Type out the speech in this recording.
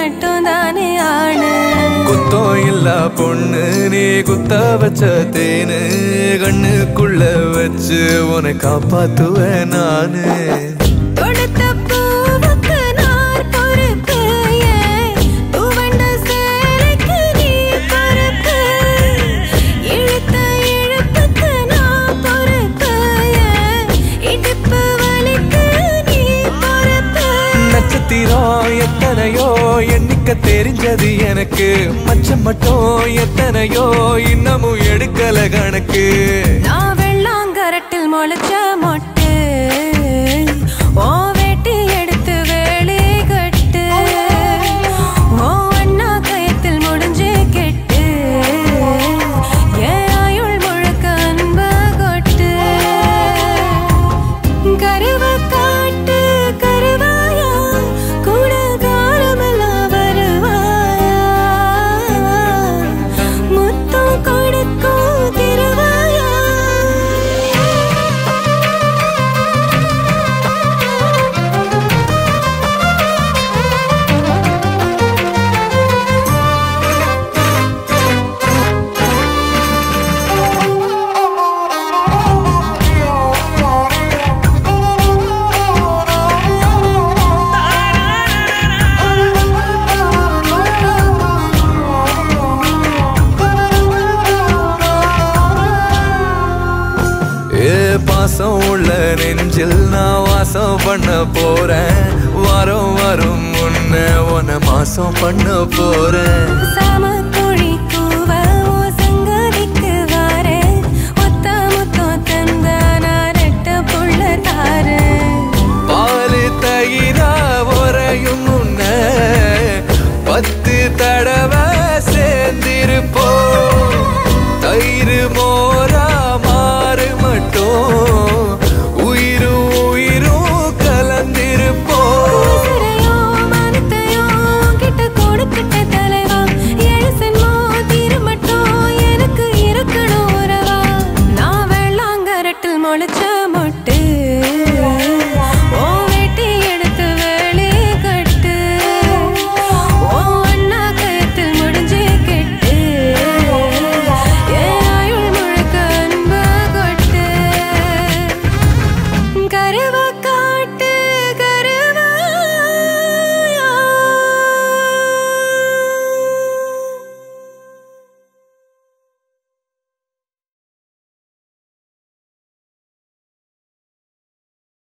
மட்டும் தானே ஆணு குத்தம் இல்ல பொண்ணு நீ குத்த வச்ச தேனு கண்ணுக்குள்ள வச்சு உன்னை காப்பாத்துவேன் நானு கொடுத்த பூவுக்கு நான் பொறுப்பு ஏன் துவண்ட சேலைக்கு நீ பொறுப்பு இழுத்த இழுப்புக்கு நான் பொறுப்பு ஏன் இடுப்பு வலிக்கு நீ பொறுப்பு நட்சத்திரம் எத்தனையோ எண்ணிக்க தெரிஞ்சது எனக்கு மச்சம் மட்டும் எத்தனையோ இன்னமும் எடுக்கல கணக்கு நான் வெள்ளாங்கரட்டில் முளைச்ச மொட்டு ஓ வேட்டி எடுத்து வேலி கட்டு ஓ அண்ணா கயத்தில் முடிஞ்சு கெட்டு ஏன் ஆயுள் முழுக்க அன்ப கொட்டு கருவ காட்டு கருவாயா கூட காலமெல்லாம் வருவாயா முத்தம் கொடுக்கும் திருவாயா ஏ பாசம் உள்ள நெஞ்சில் நான் வாசம் பண்ண போறேன் வாரம் வரும் முன்ன உன்னை மாசம் பண்ண போறேன் சாம